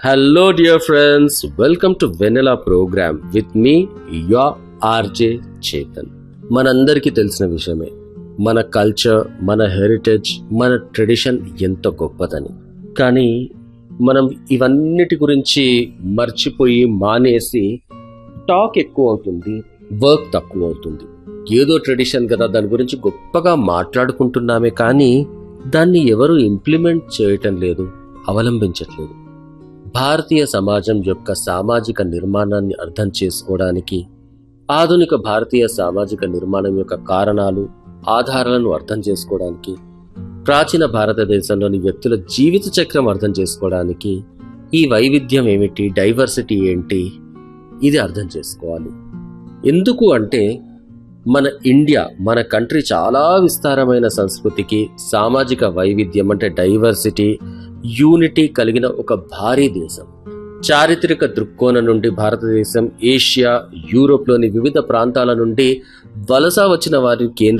Hello, dear friends. Welcome to Vanilla Program with me, your RJ Chetan. మనందరికీ తెలిసిన విషయమే మన కల్చర్ మన హెరిటేజ్ మన ట్రెడిషన్ ఎంత గొప్పదని కానీ మనం ఇవన్నిటి గురించి మర్చిపోయి మానేసి టాక్ ఎక్కువ అవుతుంది వర్క్ తక్కువ అవుతుంది ఏదో ట్రెడిషన్ కదా దాని గురించి గొప్పగా మాట్లాడుకుంటున్నామే కానీ దాన్ని ఎవరు ఇంప్లిమెంట్ చేయటం లేదు అవలంబించట్లేదు భారతీయ సమాజం యొక్క సామాజిక నిర్మాణాన్ని అర్థం చేసుకోవడానికి ఆధునిక భారతీయ సామాజిక నిర్మాణం యొక్క కారణాలు ఆధారాలను అర్థం చేసుకోవడానికి ప్రాచీన భారతదేశంలోని వ్యక్తుల జీవిత చక్రం అర్థం చేసుకోవడానికి ఈ వైవిధ్యం ఏమిటి డైవర్సిటీ ఏంటి ఇది అర్థం చేసుకోవాలి ఎందుకు అంటే మన ఇండియా మన కంట్రీ చాలా విస్తారమైన సంస్కృతికి సామాజిక వైవిధ్యం అంటే డైవర్సిటీ యూనిటీ కలిగిన ఒక భారీ దేశం చారిత్రక దృక్కోణం నుండి భారతదేశం ఏషియా యూరోప్లోని వివిధ ప్రాంతాల నుండి వలస వచ్చిన వారి కేంద్ర